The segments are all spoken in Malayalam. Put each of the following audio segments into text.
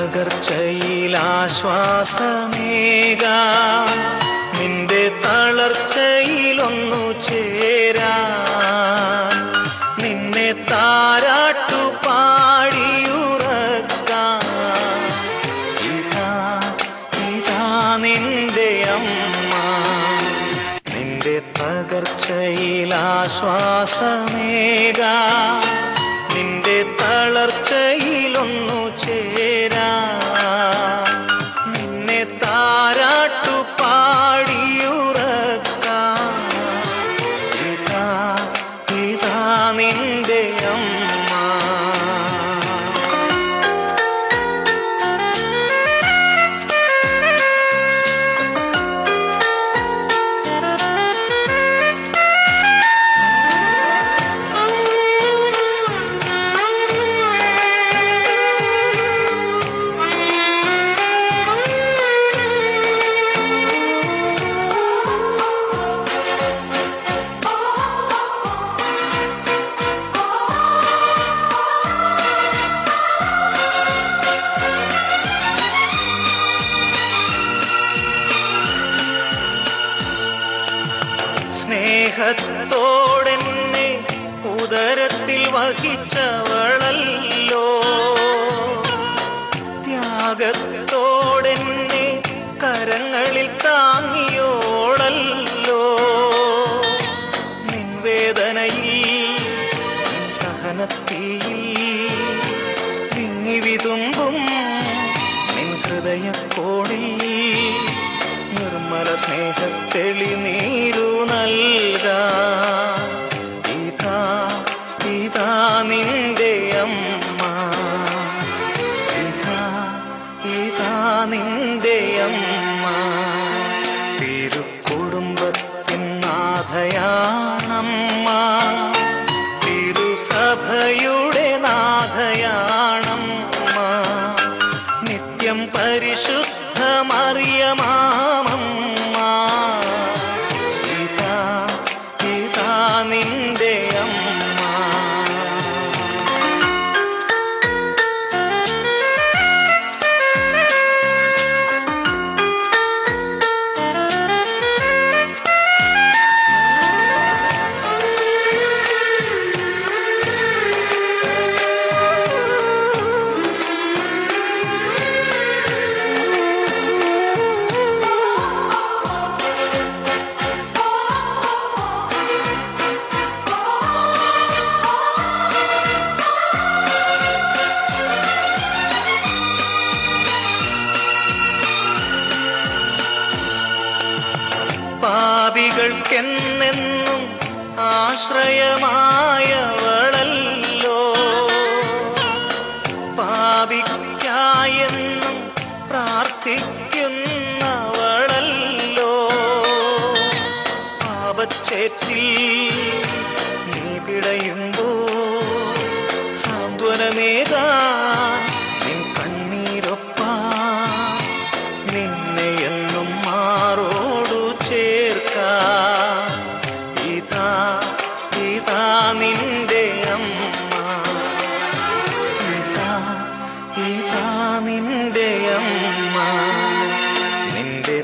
തകർച്ചയിലാശ്വാസമേക നിന്റെ തളർച്ചയിലൊന്നു ചേരാ നിന്നെ താരാട്ടു പാടിയുറക്കാം ഇതാ ഇതാ നിന്റെ അമ്മ നിന്റെ തകർച്ചയിലാശ്വാസമേക നിന്റെ തളർച്ചയിലൊന്നു ചേരാ നിന്നെ താരാട്ടു പാടിയുറക്കാം ഇതാ ഇതാ നിന്റെ അമ്മ സ്നേഹത്തോടെന്നെ ഉദരത്തിൽ വഹിച്ചവളല്ലോ ത്യാഗത്തോടെന്നെ കരങ്ങളിൽ താങ്ങിയോളല്ലോ നിൻ വേദനയിൽ നിൻ സഹനത്തിൽ വിങ്ങി വിതുമ്പും നിൻ ഹൃദയക്കോണിൽ നിർമ്മല സ്നേഹത്തെളി നീരു നൽക ഇതാ ഇതാ നിന്റെ അമ്മ ഇതാ ഇതാ നിന്റെ അമ്മ തിരുക്കുടുംബത്തിൻ നാഥയാണമ്മ തിരുസഭയുടെ നാഥയാണമ്മ നിത്യം പരിശുദ്ധമറിയമാമമ്മ ഇതാ ഇതാ നിന്റെ അമ്മ പാപികൾക്കെന്നെന്നും ആശ്രയമായവളല്ലോ പാപിക്കായെന്നും പ്രാർത്ഥിക്കുന്നവളല്ലോ പാപച്ചേറ്റിൽ നീ പിടയുമ്പോ സാന്ത്വനമേകാൻ നിൻ കണ്ണീരൊപ്പാ നിന്നെ എന്നും മാറോടു ചേർക്ക ഇതാ ഇതാ നിന്റെ അമ്മ ഇതാ ഇതാ നിന്റെ അമ്മ നിന്റെ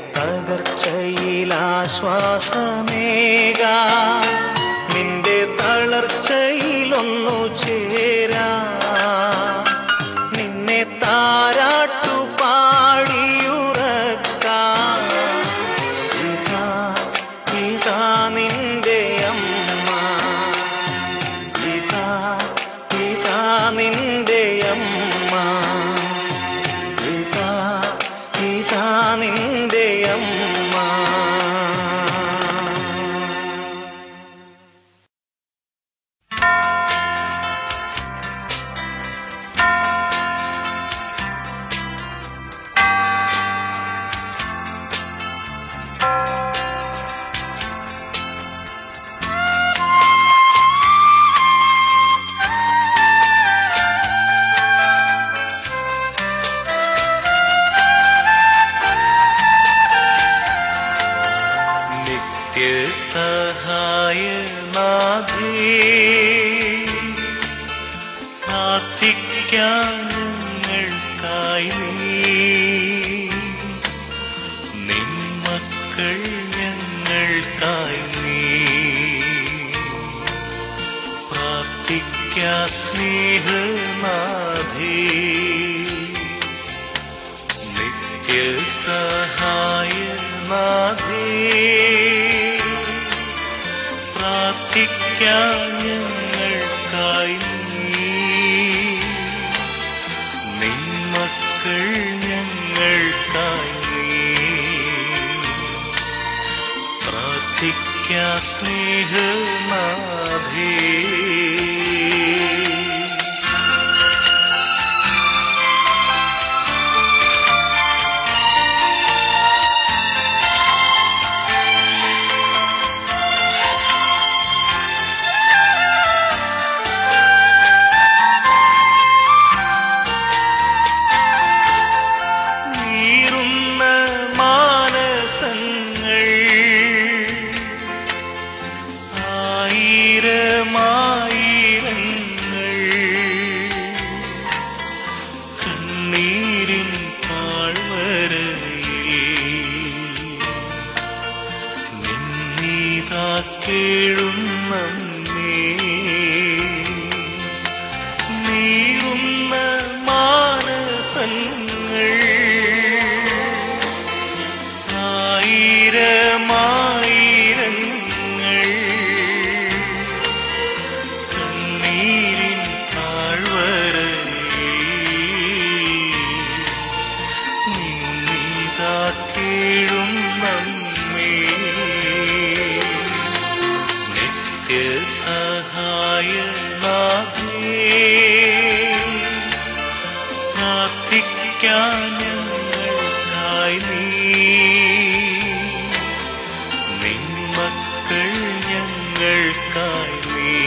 തകർച്ചയിലാശ്വാസമേക നിന്റെ തളർച്ചയിലൊന്നു ചേരാ നിന്നെ താരാട്ടു പാടിയുറക്കാം ഇതാ ഇതാ നിന്റെ അമ്മ ഇതാ ഇതാ നിന്റെ അമ്മ ഇതാ ഇതാ നിന്റെ അമ്മ നിത്യസഹായനാഥേ പ്രാർത്ഥിക്കാൻ ഞങ്ങൾക്കായി ഞങ്ങൾക്കായി നീ നിന്മക്കൾ ഞങ്ങൾക്കായി നീ പ്രാർത്ഥിക്ക സ്നേഹനാഥേ നിത്യസഹായനാഥേ പ്രാർത്ഥിക്കാൻ ഞങ്ങൾക്കായി നീ നിന്മക്കൾ ഞങ്ങൾക്കായി നീ പ്രാർത്ഥിക്ക സ്നേഹനാഥേ നീറുന്ന മാനസങ്ങൾ ആയിരമായിരങ്ങൾ കണ്ണീരിൻ താഴ്വരയിൽ നിന്നീതാ കേഴുന്നമ്മേ നീറുന്ന മാനസങ്ങൾ ആയിരമായിരങ്ങൾ കണ്ണീരിൻ താഴ്വരയിൽ നിന്നീതാ കേഴുന്നമ്മേ നിത്യസഹായനാഥേ പ്രാർത്ഥിക്കാൻ ഞങ്ങൾക്കായി നീ നിന്മക്കൾ ഞങ്ങൾക്കായി നീ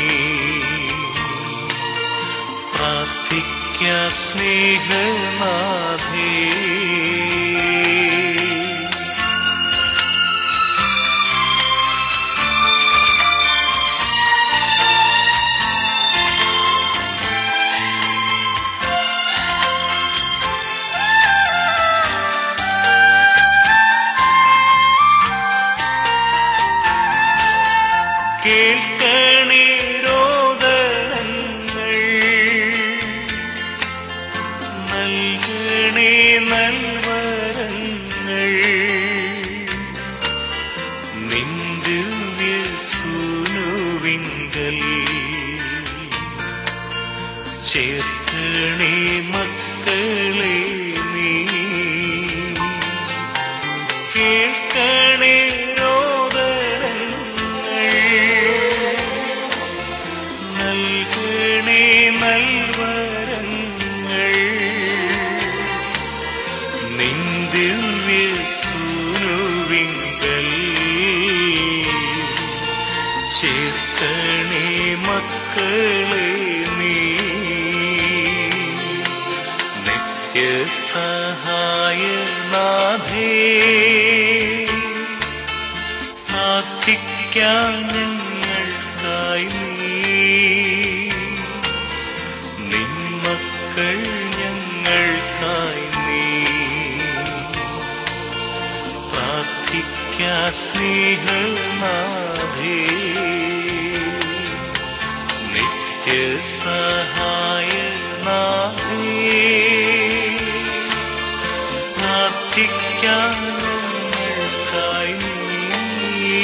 പ്രാർത്ഥിക്ക സ്നേഹനാഥേ കേൾക്കണേ രോദനങ്ങൾ നൽകണേ നൽവരങ്ങൾ നിന്ദിവ്യ സൂനുവിങ്കൽ ചേർക്കണേ മക്കളെ നീ കേൾക്കണേ രോദനങ്ങൾ നൽകണേ നൽവരങ്ങൾ നിന്ദിവ്യ സൂനുവിങ്കൽ ചേർക്കണേ മക്കളെ നീ നിത്യസഹായനാഥേ പ്രാർത്ഥിക്കാൻ ഞങ്ങൾക്കായി നീ നിന്മക്കൾ ഞങ്ങൾക്കായി നീ പ്രാർത്ഥിക്ക സ്നേഹനാഥേ നിത്യസഹായനാഥേ പ്രാർത്ഥിക്കാൻ ഞങ്ങൾക്കായി നീ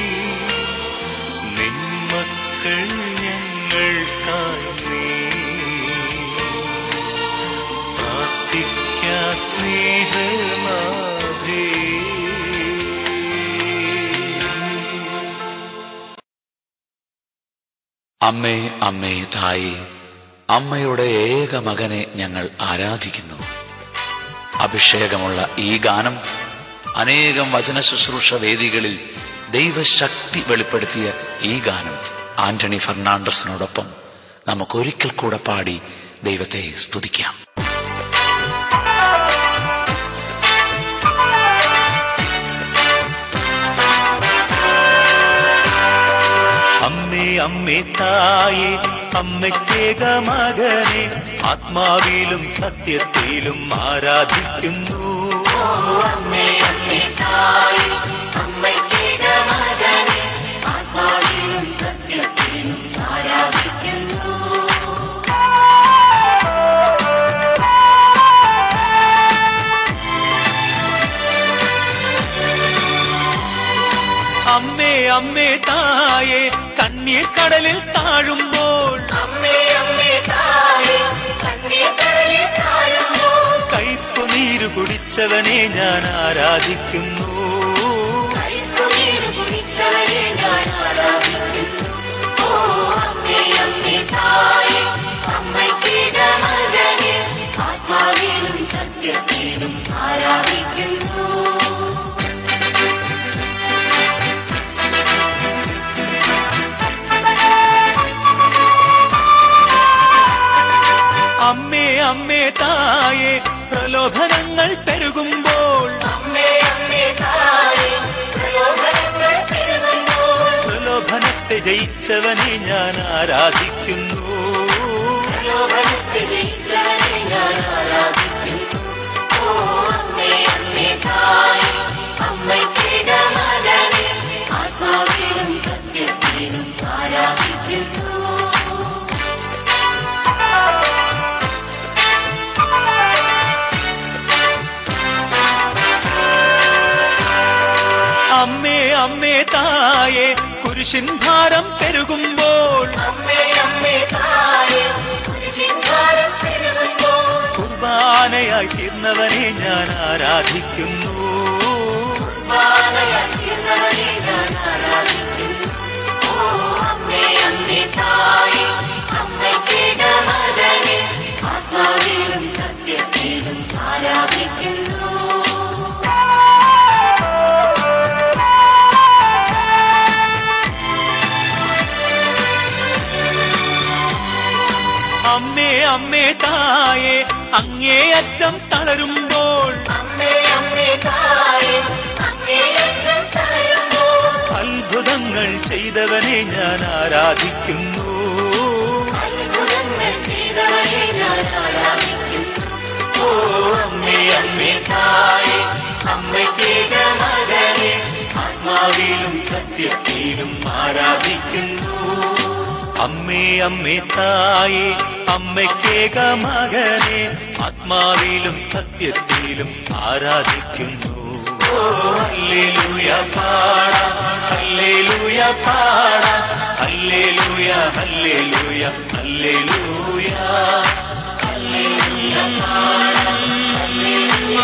നിന്മക്കൾ ഞങ്ങൾക്കായി നീ പ്രാർത്ഥിക്ക സ്നേഹനാഥേ അമ്മേ അമ്മേ തായി അമ്മയുടെ ഏക മകനെ ഞങ്ങൾ ആരാധിക്കുന്നു അഭിഷേകമുള്ള ഈ ഗാനം അനേകം വചന ശുശ്രൂഷ വേദികളിൽ ദൈവശക്തി വെളിപ്പെടുത്തിയ ഈ ഗാനം ആന്റണി ഫെർണാണ്ടസിനോടൊപ്പം നമുക്കൊരിക്കൽ കൂടെ പാടി ദൈവത്തെ സ്തുതിക്കാം അമ്മ അമ്മേ അമ്മേ തായേ അമ്മയ്ക്കേക മകനെ ആത്മാവിലും സത്യത്തിലും ആരാധിക്കുന്നു അമ്മേ അമ്മേ തായേ അമ്മയ്ക്കേക മകനെ ആത്മാവിലും സത്യത്തിലും ആരാധിക്കുന്നു അമ്മേ അമ്മേ തായേ കണ്ണീർ കടലിൽ താഴുമ്പോൾ അമ്മേ അമ്മേ തായേ കണ്ണീർ കടലിൽ താഴുമ്പോൾ കയ്പുനീര് കുടിച്ചവനെ ഞാൻ ആരാധിക്കുന്നു കൈക്കുനീര് കുടിച്ചവനെ ഞാൻ ആരാധിക്കുന്നു ഓ അമ്മേ അമ്മേ തായേ അമ്മയ്ക്കേക മകനെ ആത്മാവിലും സത്യത്തിലും ആരാധിക്കുന്നു അമ്മേ അമ്മേ തായേ പ്രലോഭനങ്ങൾ പെരുകുമ്പോൾ അമ്മേ അമ്മേ തായേ പ്രലോഭനങ്ങൾ പെരുകുമ്പോൾ പ്രലോഭനത്തെ ജയിച്ചവനെ ഞാൻ ആരാധിക്കുന്നു പ്രലോഭനത്തെ ജയിച്ചവനെ ഞാൻ ആരാധിക്കുന്നു ഓ അമ്മേ അമ്മേ തായേ അമ്മയ്ക്കേക മകനെ ആത്മാവിലും സത്യത്തിലും ആരാധിക്കുന്നു അമ്മേ അമ്മേ തായേ കുരിശിൻ ഭാരം പെരുകുമ്പോൾ അമ്മേ അമ്മേ തായേ കുരിശിൻ ഭാരം പെരുകുമ്പോൾ കുർബാനയായി തീർന്നവനെ ഞാൻ ആരാധിക്കുന്നു കുർബാനയായി തീർന്നവനെ ഞാൻ ആരാധിക്കുന്നു ഓ അമ്മേ അമ്മേ തായേ അമ്മയ്ക്കേക മകനെ ആത്മാവിലും സത്യത്തിലും ആരാധിക്കുന്നു അമ്മേ അമ്മേ തായേ അങ്ങേയറ്റം തളരുമ്പോൾ അമ്മേ അമ്മേ തായേ അങ്ങേയറ്റം തളരുമ്പോൾ അത്ഭുതങ്ങൾ ചെയ്തവനെ ഞാൻ ആരാധിക്കുന്നു അത്ഭുതങ്ങൾ ചെയ്തവനെ ഞാൻ ആരാധിക്കുന്നു ഓ അമ്മേ അമ്മേ തായേ അമ്മയ്ക്കേക മകനെ ആത്മാവിലും സത്യത്തിലും ആരാധിക്കുന്നു അമ്മേ അമ്മേ തായേ അമ്മയ്ക്കേക മകനെ ആത്മാവിലും സത്യത്തിലും ആരാധിക്കുന്നു ഓ ഹല്ലേലൂയ പാടാം ഹല്ലേലൂയ പാടാം ഹല്ലേലൂയ ഹല്ലേലൂയ ഹല്ലേലൂയ ഹല്ലേലൂയ പാടാം ഹല്ലേലൂയ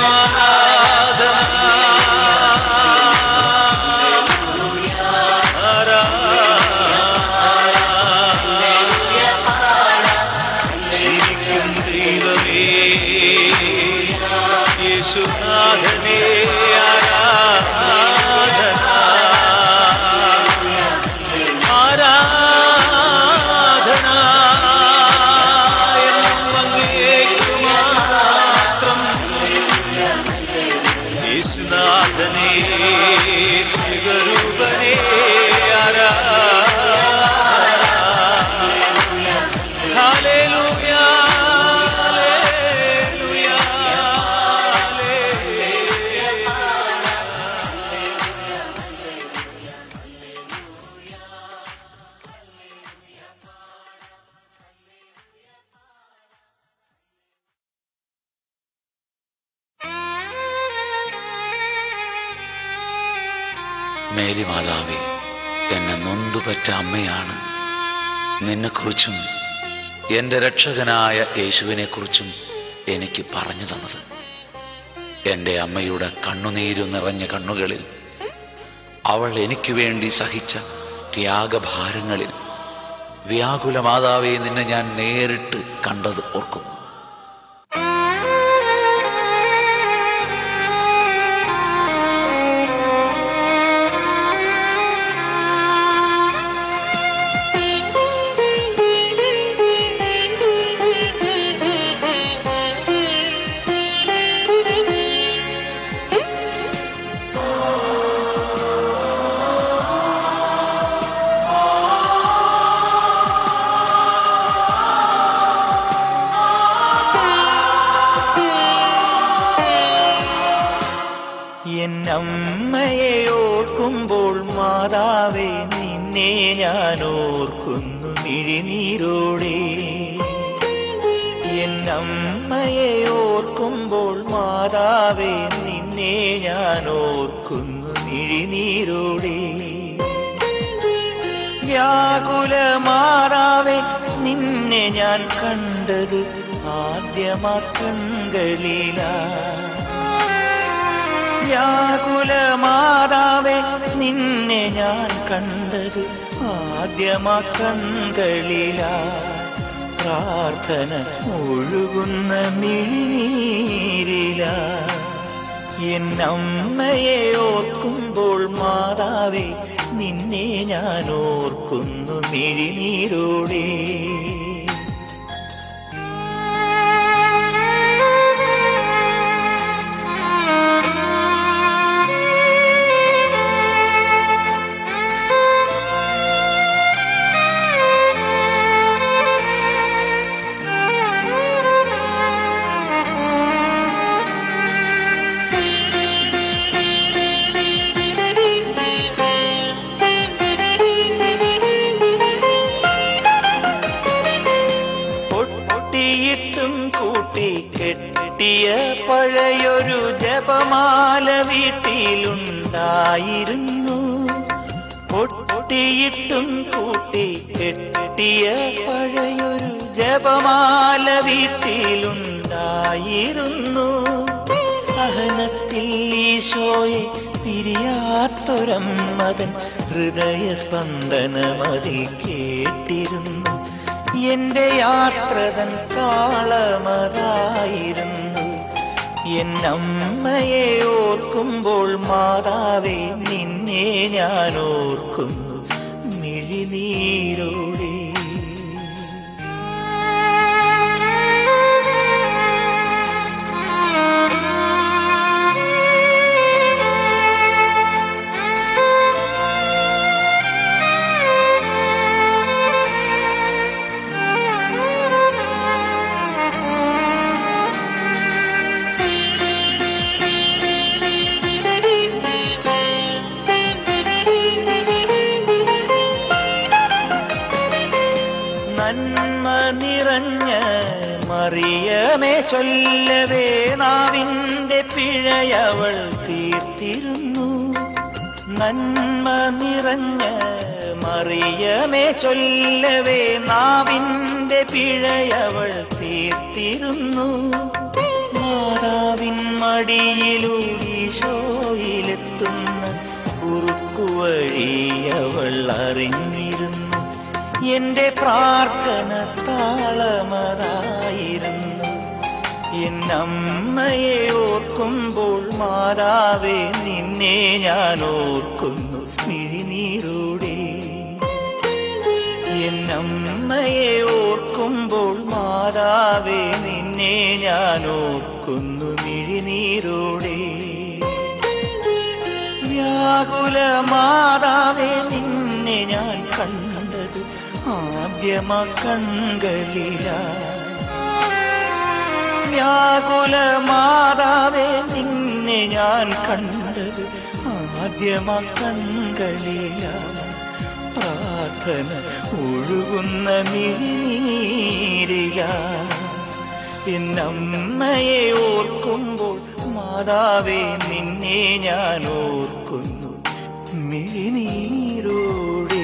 ജീവിക്കും ദൈവമേ യേശുനാഥനേ ആരാധന ആരാധന എന്നും അങ്ങേക്കു മാത്രം യേശുനാഥനേ സ്വരൂപനേ ആരാധന ഹല്ലേലൂയ ഹല്ലേലൂയ മേരി മാതാവേ എന്നെ നൊന്തുപറ്റ അമ്മയാണ് നിന്നെക്കുറിച്ചും എൻ്റെ രക്ഷകനായ യേശുവിനെക്കുറിച്ചും എനിക്ക് പറഞ്ഞു തന്നത് എൻ്റെ അമ്മയുടെ കണ്ണുനീരു നിറഞ്ഞ കണ്ണുകളിൽ അവൾ എനിക്ക് വേണ്ടി സഹിച്ച ത്യാഗഭാരങ്ങളിൽ വ്യാകുല മാതാവെ നിന്നെ ഞാൻ നേരിട്ട് കണ്ടത് ഓർക്കുന്നു യേശുവേ എന്നമ്മയെ ഓർക്കുമ്പോൾ മാതാവേ നിന്നെ ഞാൻ ഓർക്കുന്നു മിഴിനീരോടെ വ്യാകുല മാതാവേ നിന്നെ ഞാൻ കണ്ടത് ആദ്യമാ കൺകളിലാ വ്യാകുല മാതാവേ നിന്നെ ഞാൻ കണ്ടത് ആദ്യമാ കൺകളിലാ പ്രാർത്ഥന ഒഴുകുന്ന മിഴിനീരില എന്നമ്മയെ ഓർക്കുമ്പോൾ മാതാവേ നിന്നെ ഞാൻ ഓർക്കുന്നു മിഴിനീരോടെ പൊട്ടിയിട്ടും കൂട്ടി കെട്ടിയ പഴയൊരു ജപമാല വീട്ടിലുണ്ടായിരുന്നു പൊട്ടിയിട്ടും കൂട്ടി കെട്ടിയ പഴയൊരു ജപമാല വീട്ടിലുണ്ടായിരുന്നു സഹനത്തിൽ ഈശോയെ പിരിയാത്തൊരമ്മതൻ ഹൃദയസ്പന്ദനമതിൽ കേട്ടിരുന്നു എന്റെ യാത്രതൻ താളമതായിരുന്നു എന്നമ്മയെ ഓർക്കുമ്പോൾ മാതാവേ നിന്നെ ഞാൻ ഓർക്കുന്നു മിഴിനീരോടെ നന്മ നിറഞ്ഞ മറിയമേ ചൊല്ലവേ നാവിൻ്റെ പിഴയവൾ തീർത്തിരുന്നു നന്മ നിറഞ്ഞ മറിയമേ ചൊല്ലവേ നാവിൻ്റെ പിഴയവൾ തീർത്തിരുന്നു മാതാവിൻ മടിയിലൂടീശോയിലെത്തുന്ന കുറുക്കുവഴിയവൾ അറിഞ്ഞിരുന്നു എന്റെ പ്രാർത്ഥന താളമതായിരുന്നു എന്നമ്മയെ ഓർക്കുമ്പോൾ മാതാവേ നിന്നെ ഞാൻ ഓർക്കുന്നു മിഴിനീരോടെ എന്നമ്മയെ ഓർക്കുമ്പോൾ മാതാവേ നിന്നെ ഞാൻ ഓർക്കുന്നു മിഴിനീരോടെ വ്യാകുല മാതാവേ നിന്നെ ഞാൻ കണ്ടത് ആദ്യമ കൺകളില വ്യാകുല മാതാവേ നിന്നെ ഞാൻ കണ്ടത് ആദ്യമ കൺകളില പ്രാർത്ഥന ഒഴുകുന്ന മിഴിനീരില എന്നമ്മയെ ഓർക്കുമ്പോൾ മാതാവേ നിന്നെ ഞാൻ ഓർക്കുന്നു മിഴിനീരോടെ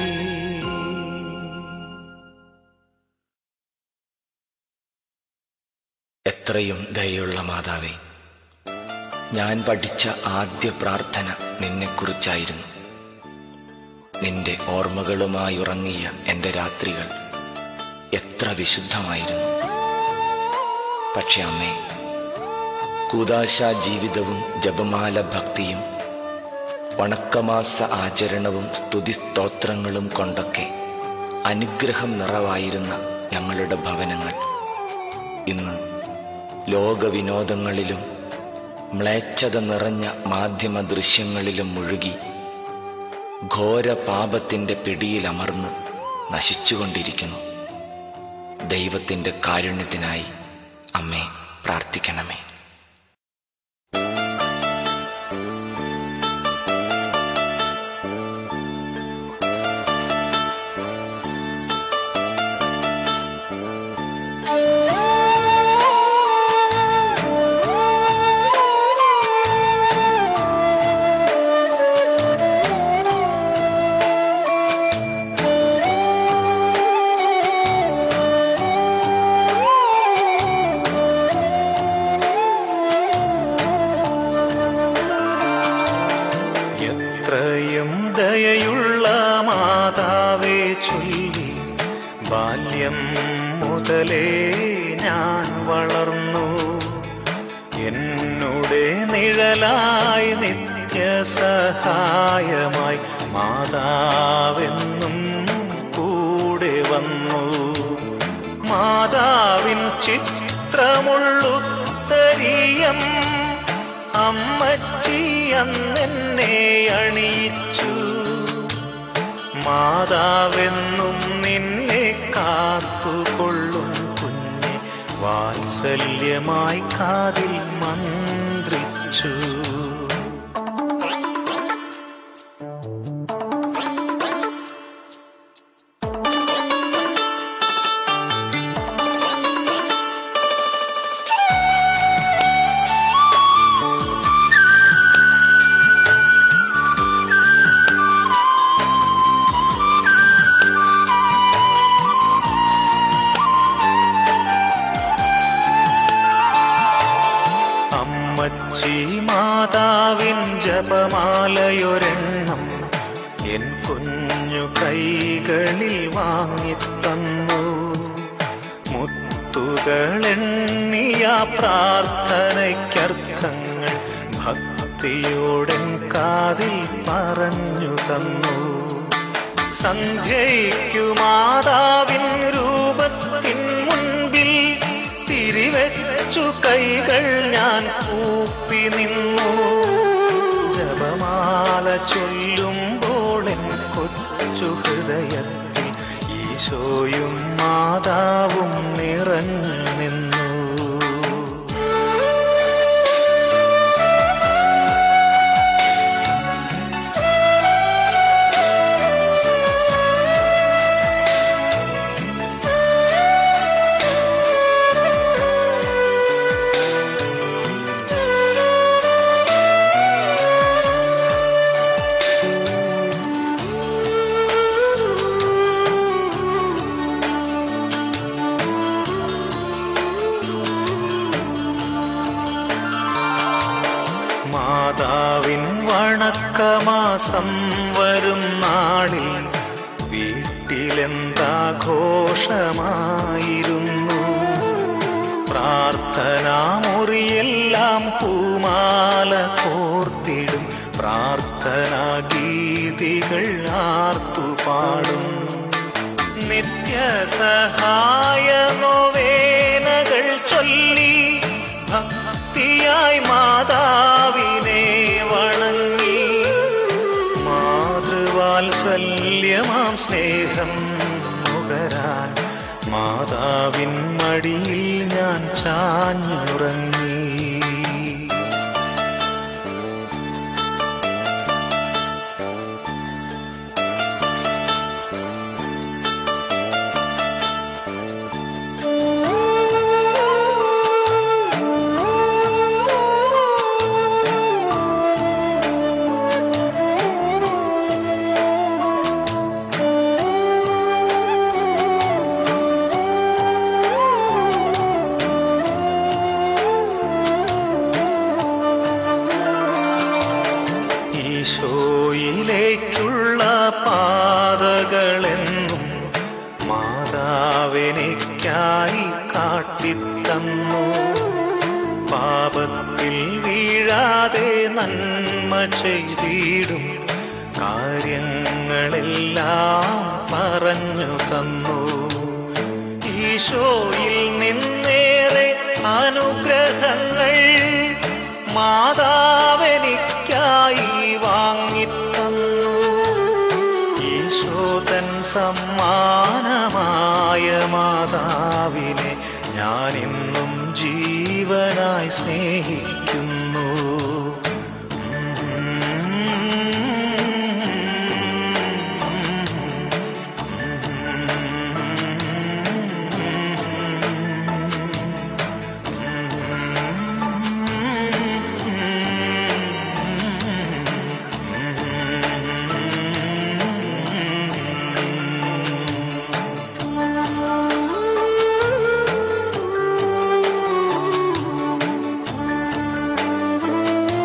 എത്രയും ദയുള്ള മാതാവേ ഞാൻ പഠിച്ച ആദ്യ പ്രാർത്ഥന നിന്നെക്കുറിച്ചായിരുന്നു നിന്റെ ഓർമ്മകളുമായി ഉറങ്ങിയ എൻ്റെ രാത്രികൾ എത്ര വിശുദ്ധമായിരുന്നു പക്ഷെ അമ്മേ കൂതാശ ജീവിതവും ജപമാല ഭക്തിയും വണക്കമാസ ആചരണവും സ്തുതിസ്തോത്രങ്ങളും കൊണ്ടൊക്കെ അനുഗ്രഹം നിറവായിരുന്ന ഞങ്ങളുടെ ഭവനങ്ങൾ ഇന്ന് ലോകവിനോദങ്ങളിലും മ്ലേച്ഛത നിറഞ്ഞ മാധ്യമ ദൃശ്യങ്ങളിലും മുഴുകി ഘോര പാപത്തിന്റെ പിടിയിലമർന്ന് നശിച്ചുകൊണ്ടിരിക്കുന്നു ദൈവത്തിന്റെ കാരുണ്യത്തിനായി അമ്മേ പ്രാർത്ഥിക്കണമേ ും മുതലേ ഞാൻ വളർന്നു എന്നുടെ നിഴലായി നിത്യസഹായമായി മാതാവെന്നും കൂടെ വന്നു മാതാവിൻ ചിത്രമുള്ളുത്തരീയം അമ്മച്ചി അന്നെന്നെ അണിയിച്ചു മാതാവെന്നും നിന്നെ കാത്തുകൊള്ളും കുഞ്ഞെ വാത്സല്യമായി കാതിൽ മന്ത്രിച്ചു അമ്മച്ചി മാതാവിൻ ജപമാലയൊരെണ്ണം എൻ കുഞ്ഞു കൈകളിൽ വാങ്ങിത്തന്നു മുത്തുകളെണ്ണിയ പ്രാർത്ഥനയ്ക്കർത്ഥങ്ങൾ ഭക്തിയോടൻ കാതിൽ പറഞ്ഞു തന്നു സന്ധ്യയ്ക്കു മാതാവിൻ രൂപത്തിൻ മുൻപിൽ തിരിവെച്ചു കൈകൾ ഞാൻ കൂപ്പി നിന്നു ജപമാല ചൊല്ലുമ്പോൾ എൻ കൊച്ചു ഹൃദയത്തിൽ ഈശോയും മാതാവും നിറഞ്ഞു നിന്നു മാതാവിൻ വണക്കമാസം വരും നാളിൽ വീട്ടിലെന്താഘോഷമായിരുന്നു പ്രാർത്ഥനാ മുറിയെല്ലാം പൂമാല കോർത്തിടും പ്രാർത്ഥനാ ഗീതികൾ ആർത്തുപാടും നിത്യസഹായ നോവേനകൾ ചൊല്ലി ഭക്തിയായി മാതാവിനെ വണങ്ങി മാതൃവാത്സല്യമാം സ്നേഹം നുകരാൻ മാതാവിൻ മടിയിൽ ഞാൻ ചാഞ്ഞുറങ്ങി ഈശോയിലേക്കുള്ള പാതകളെന്നും മാതാവിനിക്കായി കാട്ടിത്തന്നു പാപത്തിൽ വീഴാതെ നന്മ ചെയ്തിടും കാര്യങ്ങളെല്ലാം പറഞ്ഞു തന്നു ഈശോയിൽ നിന്നേറെ അനുഗ്രഹങ്ങൾ മാതാവെനിക്കായി വാങ്ങിത്തന്നു ഈശോതൻ സമ്മാനമായ മാതാവിനെ ഞാനിന്നും ജീവനായി സ്നേഹിക്കുന്നു Thank you.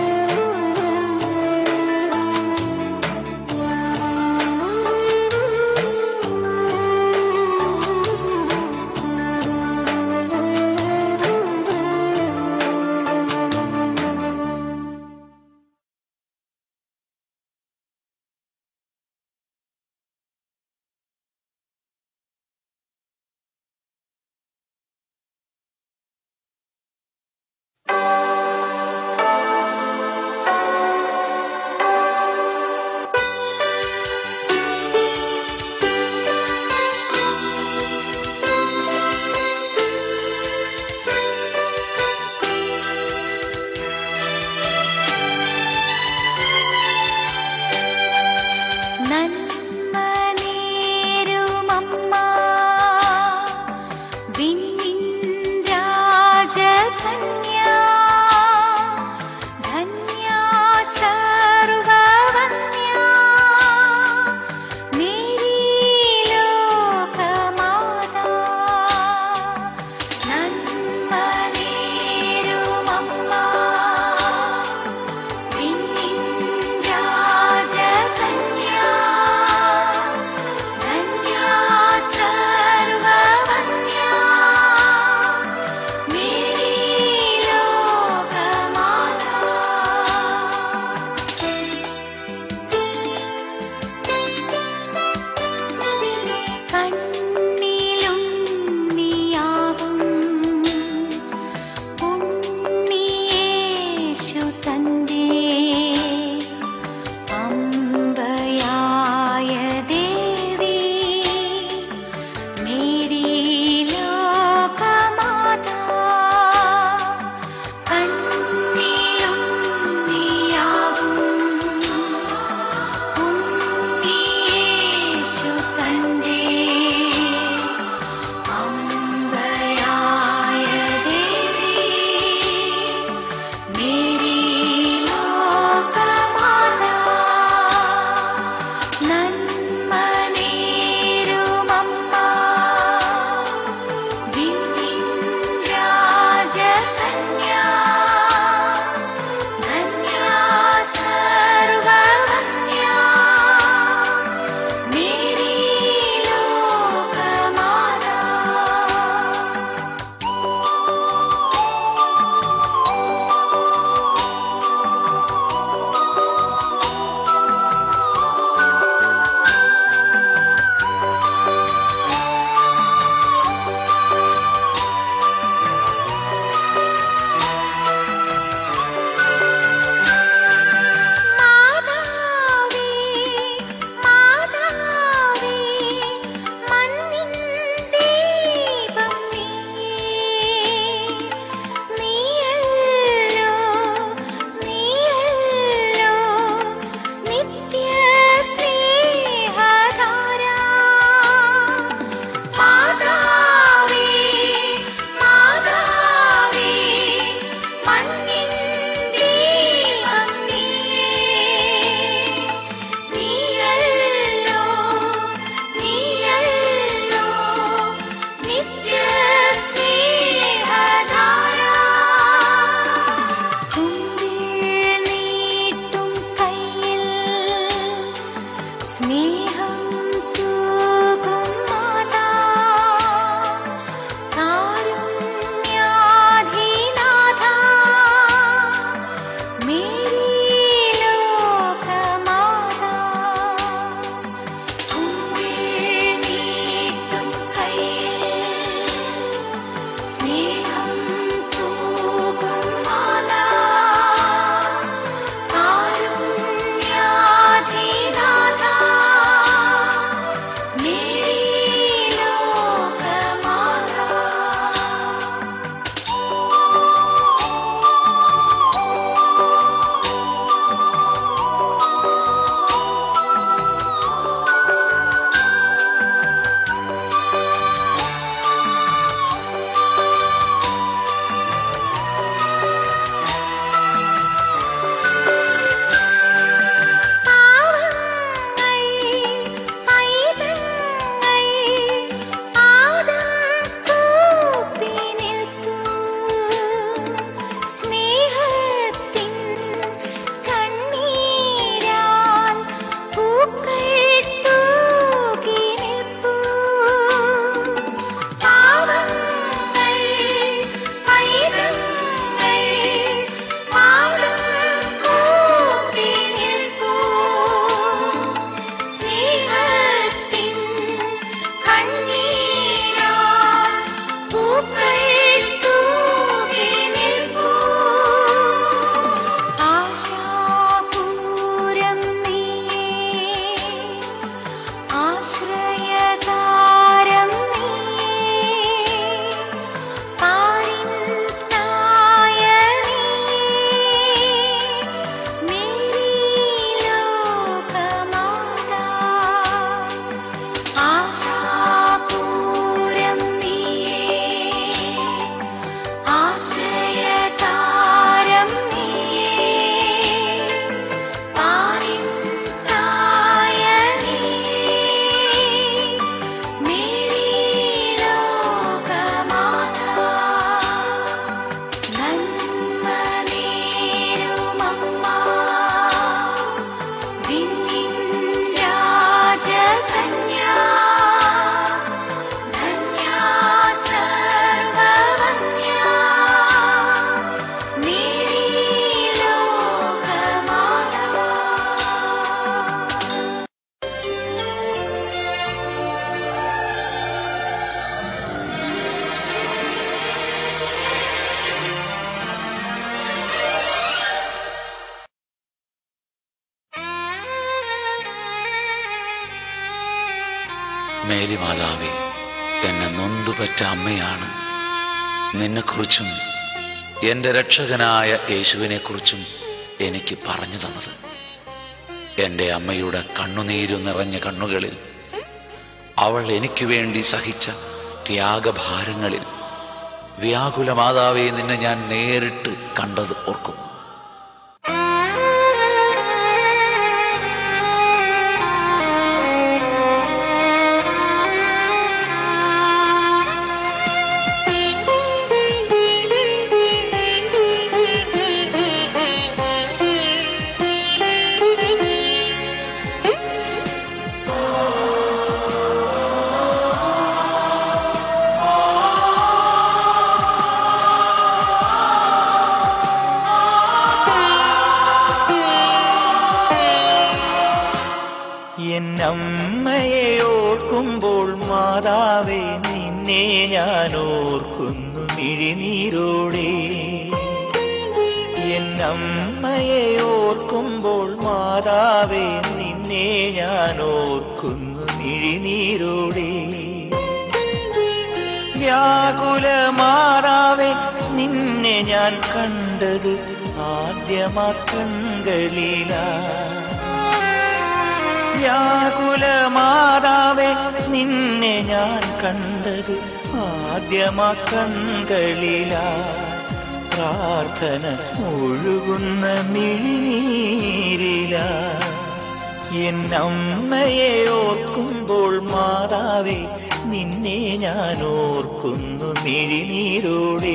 മേരി മാതാവേ എന്നെ നൊന്തുപറ്റ അമ്മയാണ് നിന്നെക്കുറിച്ചും എൻ്റെ രക്ഷകനായ യേശുവിനെക്കുറിച്ചും എനിക്ക് പറഞ്ഞു തന്നത് എൻ്റെ അമ്മയുടെ കണ്ണുനീരു നിറഞ്ഞ കണ്ണുകളിൽ അവൾ എനിക്ക് വേണ്ടി സഹിച്ച ത്യാഗഭാരങ്ങളിൽ വ്യാകുല മാതാവെ നിന്നെ ഞാൻ നേരിട്ട് കണ്ടത് ഓർക്കുന്നു എന്നമ്മയെ ഓർക്കുമ്പോൾ മാതാവേ നിന്നെ ഞാൻ ഓർക്കുന്നു മിഴിനീരോടെ എന്നമ്മയെ ഓർക്കുമ്പോൾ മാതാവേ നിന്നെ ഞാൻ ഓർക്കുന്നു മിഴിനീരോടെ വ്യാകുല മാതാവേ നിന്നെ ഞാൻ കണ്ടത് ആദ്യമാ കൺകളിലാ വ്യാകുല മാതാവേ നിന്നെ ഞാൻ കണ്ടത് ആദ്യമാ കൺകളിലാ പ്രാർത്ഥന ഒഴുകുന്ന മിഴിനീരില എന്നമ്മയെ ഓർക്കുമ്പോൾ മാതാവേ നിന്നെ ഞാൻ ഓർക്കുന്നു മിഴിനീരോടെ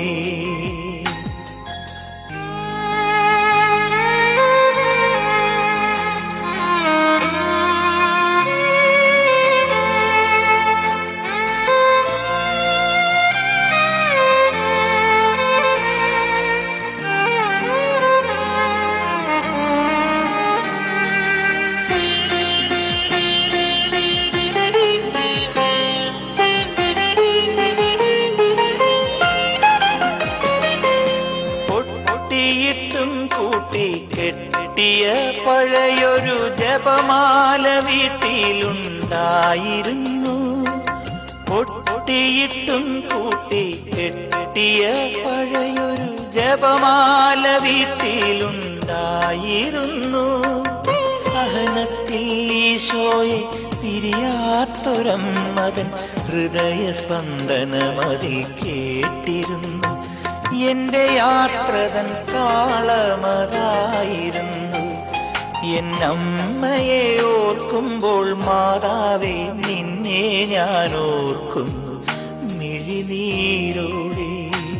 പൊട്ടിയിട്ടും കൂട്ടി കെട്ടിയ പഴയൊരു ജപമാല വീട്ടിലുണ്ടായിരുന്നു പൊട്ടിയിട്ടും കൂട്ടി കെട്ടിയ പഴയൊരു ജപമാല വീട്ടിലുണ്ടായിരുന്നു സഹനത്തിൽ ഈശോയെ പിരിയാത്തൊരമ്മതൻ ഹൃദയസ്പന്ദനമതിൽ കേട്ടിരുന്നു എന്റെ യാത്രതൻ താളമതായിരുന്നു എന്നമ്മയെ ഓർക്കുമ്പോൾ മാതാവേ നിന്നെ ഞാൻ ഓർക്കുന്നു മിഴിനീരോടെ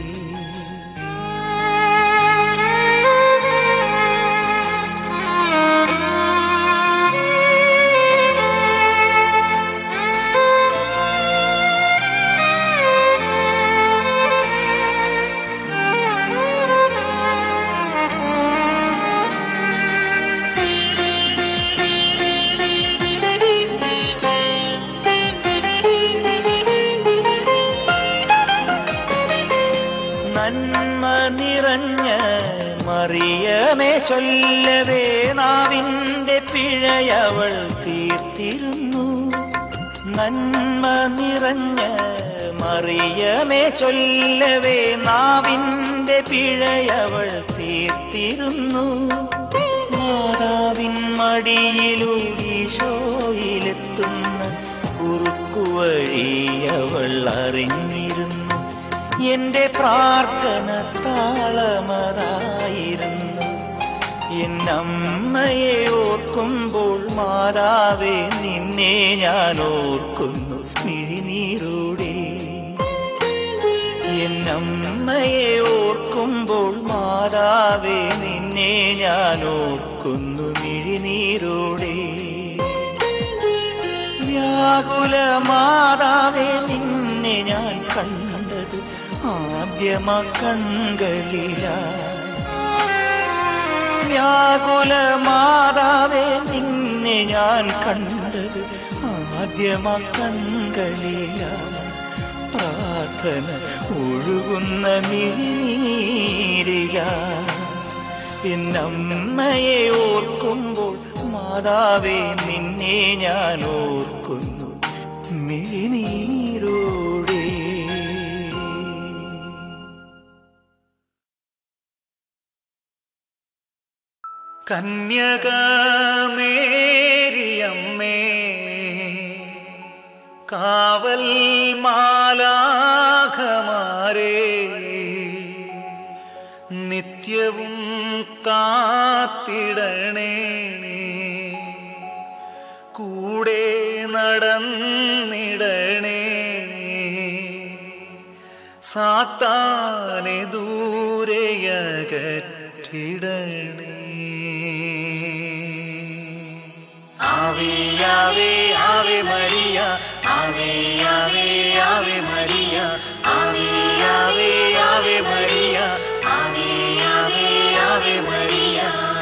നന്മ നിറഞ്ഞ മറിയമേ ചൊല്ലവേ നാവിൻ്റെ പിഴയവൾ തീർത്തിരുന്നു നന്മ നിറഞ്ഞ മറിയമേ ചൊല്ലവേ നാവിൻ്റെ പിഴയവൾ തീർത്തിരുന്നു മാതാവിൻ മടിയിലൂടീശോയിലെത്തുന്ന കുറുക്കുവഴി അവൾ അറിഞ്ഞിരുന്നു എന്റെ പ്രാർത്ഥന താളമതായിരുന്നു എന്നമ്മയെ ഓർക്കുമ്പോൾ മാതാവേ നിന്നെ ഞാൻ ഓർക്കുന്നു മിഴിനീരോടെ എന്നമ്മയെ ഓർക്കുമ്പോൾ മാതാവേ നിന്നെ ഞാൻ ഓർക്കുന്നു മിഴിനീരോടെ വ്യാകുല മാതാവേ നിന്നെ ഞാൻ കണ്ടത് ആദ്യമ കൺകളിലാ വ്യാകുല മാതാവേ നിന്നെ ഞാൻ കണ്ടത് ആദ്യമ കൺകളിലാ പ്രാർത്ഥന ഒഴുകുന്ന മിഴിനീരില എന്നമ്മയെ ഓർക്കുമ്പോൾ മാതാവേ നിന്നെ ഞാൻ ഓർക്കുന്നു മിഴി മിഴിനീരോടെ കന്യകമേരിയമ്മേ കാവൽ മാലാഖമാരേ നിത്യവും കാത്തിടണേ കൂടെ നടന്നിടണേ സാത്താനെ ദൂരെയകറ്റിടണേ ആവേ ആവേ ആവേ മരിയ ആവേ ആവേ ആവേ മരിയ ആവേ ആവേ ആവേ മരിയ ആവേ ആവേ ആവേ മരിയ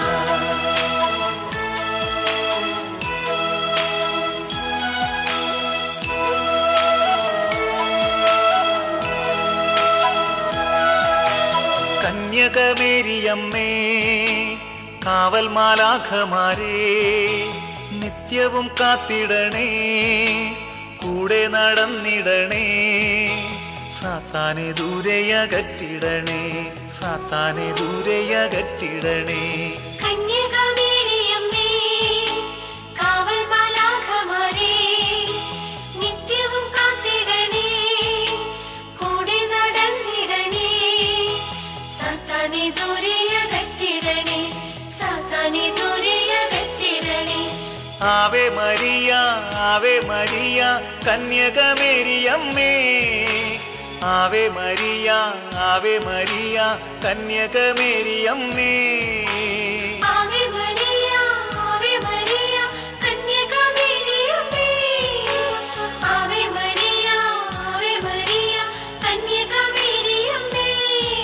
കന്യകമേരിയമ്മേ കാവൽ മാലാഖമാരേ നിത്യവും കാത്തിടണേ കൂടെ നടന്നിടണേ സാത്താനെ ദൂരെയകറ്റിടണേ സാത്താനെ ദൂരെയകറ്റിടണേ കന്യകമേരിയമ്മേ കാവൽ മാലാഖമാരേ നിത്യവും കാത്തിടണേ കൂടെ നടന്നിടണേ സാത്താനെ ദൂരെയകറ്റിടണേ സാത്താനെ ദൂരെയകറ്റിടണേ ആവേ മരിയ ആവേ മരിയ കന്യകമേരിയമ്മേ ആവേ മരിയ ആവേ മരിയ കന്യകമേരിയമ്മേ ആവേ മരിയ ആവേ മരിയ കന്യകമേരിയമ്മേ ആവേ മരിയ ആവേ മരിയ കന്യകമേരിയമ്മേ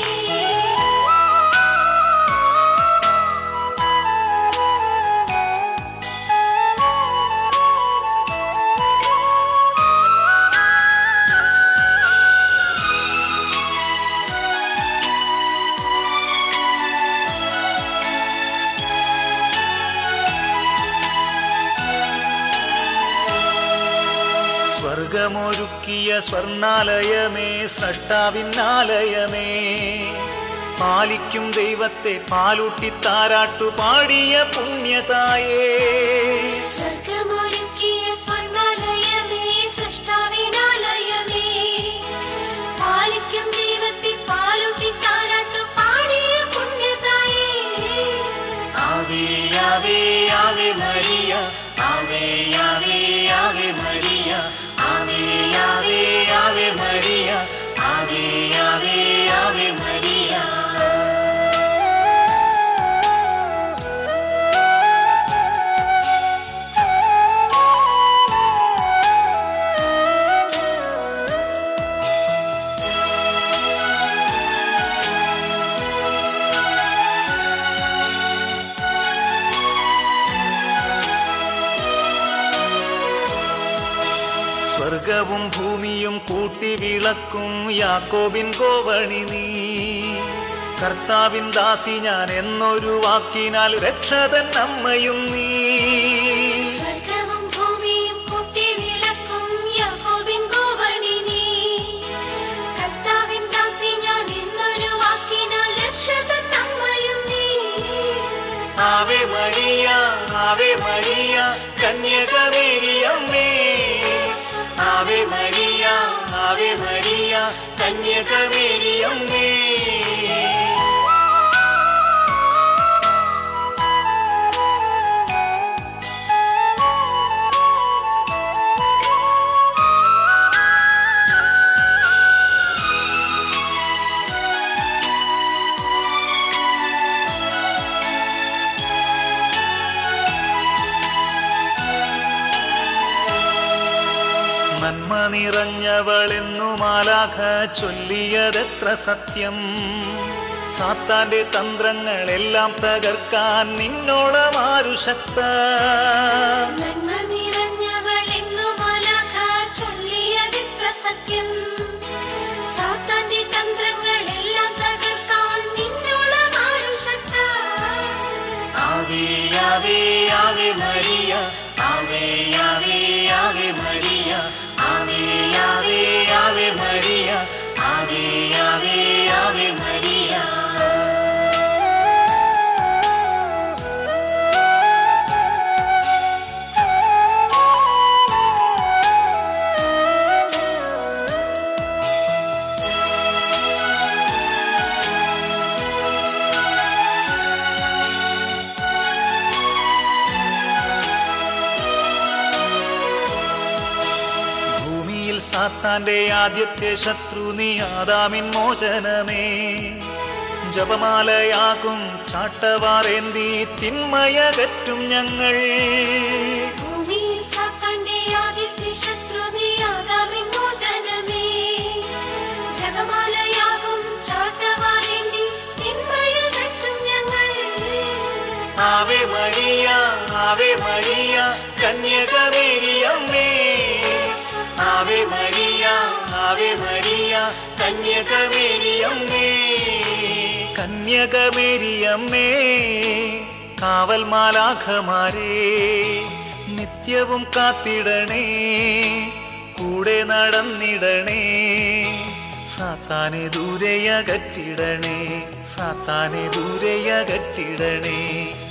സ്വർഗമൊരുക്കിയ സ്വർണാലയമേ സ്രഷ്ടാവിന്നാലയമേ പാലിക്കും ദൈവത്തെ പാലൂട്ടി താരാട്ടു പാടിയ പുണ്യതായേ സ്വർഗമൊരുക്കിയ സ്വർണ്ണാലയമേ സൃഷ്ടാവിനാലയമേ പാലിക്കും ദൈവത്തെ പാലൂട്ടി താരാട്ടു പാടിയ പുണ്യതായേ ആവേ ആവേ ആവേ മരിയ ആവേ ആവേ ആവേ മരിയ ആവേ ആവേ ആവേ മരിയ ആവേ ആവേ ആവേ മരിയ സ്വർഗവും ഭൂമിയും കൂട്ടി വിളക്കും യാക്കോബിൻ കോവണി നീ കർത്താവിൻ ദാസി ഞാൻ എന്നൊരു വാക്കിനാൽ രക്ഷതൻ അമ്മയും നീ സ്വർഗവും ഭൂമിയും കൂട്ടി വിളക്കും യാക്കോബിൻ കോവണി നീ കർത്താവിൻ ദാസി ഞാൻ എന്നൊരു വാക്കിനാൽ രക്ഷതൻ അമ്മയും നീ ആവേ മരിയ ആവേ മരിയ കന്യകമേരിയമ്മേ ആവേ മരിയ ആവേ മരിയ കന്യകമേരിയമ്മേ നന്മ നിറഞ്ഞവളെന്നു മാലാഖ ചൊല്ലിയതെത്ര സത്യം സാത്താന്റെ തന്ത്രങ്ങളെല്ലാം തകർക്കാൻ നിന്നോളം ആരു ശക്ത നന്മ നിറഞ്ഞവളെന്നു മാലാഖ ചൊല്ലിയതെത്ര സത്യം സാത്താന്റെ തന്ത്രങ്ങളെല്ലാം തകർക്കാൻ നിന്നോളം ആരു ശക്ത ആവേ ആവേ ആവേ മരിയ ആവേ ആവേ ആവേ മരിയ ആവേ ആവേ ആവേ മരിയ ആവേ ആവേ ആവേ മരിയ ഭൂമിയിൽ സാത്താന്റെ ആദ്യത്തെ ശത്രു നീ ആദാമിൻ മോചനമേ ജപമാലയാകും ചാട്ടവാറേന്തി തിന്മയകറ്റും ഞങ്ങൾ ഭൂമിയിൽ സാത്താന്റെ ആദ്യത്തെ ശത്രു നീ ആദാമിൻ മോചനമേ ജഗമാലയാകും ചാട്ടവാറേന്തി തിന്മയകറ്റും ഞങ്ങൾ ആവേ മരിയ ആവേ മരിയ കന്യകമേരിയമ്മേ ആവേ മരിയ ആവേ മരിയ കന്യകമേരിയമ്മേ കന്യകമേരിയമ്മേ കാവൽ മാലാഖമാരേ നിത്യവും കാത്തിടണേ കൂടെ നടന്നിടണേ സാത്താനെ ദൂരെയകറ്റിടണേ സാത്താനെ ദൂരെയകറ്റിടണേ